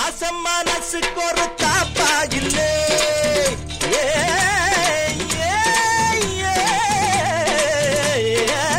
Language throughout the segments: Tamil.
ஆசம் மனசுக்கு ஒரு தாப்பா இல்லே ஏ, ஏ, ஏ, ஏ.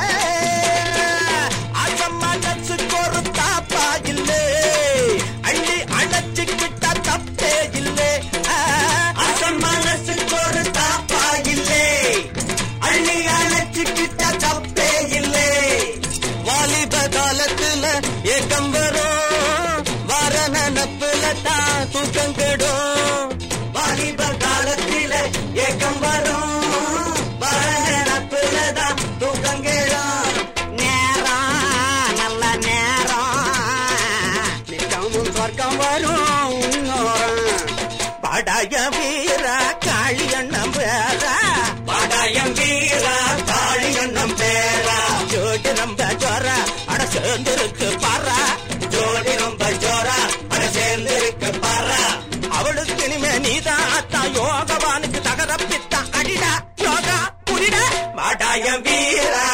ஆசம் மனசுக்கு ஒரு தாப்பா இல்லே அள்ளி அணைச்சுக்கிட்ட தப்பே இல்லே ஆசம் மனசுக்கு ஒரு தாப்பா இல்லே அள்ளி அணைச்சுக்கிட்ட தப்பே இல்லே வாலிப காலத்துல ஏக்கம் வரும் வர நினப்புல தான் தூக்கம் கெடும் வாலிப காலத்துல ஏக்கம் வரும் வர நினப்புல தான் தூக்கம் கெடும் நேரம் நல்ல நேரம் நித்தமும் சொர்க்கம் வரும் இன்னோரம் படைய வீர காளியண்ணம் பேரா படயம் வீர காளியண்ணம் பேரா ஜோடி ரொம்ப ஜோரா அட சேர்ந்திருக்கு பாரா ஜோடி ரொம்ப ஜோரா அட சேர்ந்திருக்கு பாரா அவளுக்கு இனிமே நீதான் அத்தா யோகவானுக்கு தகர பித்தா அடிடா யோகா புரிடா படயம் வீரா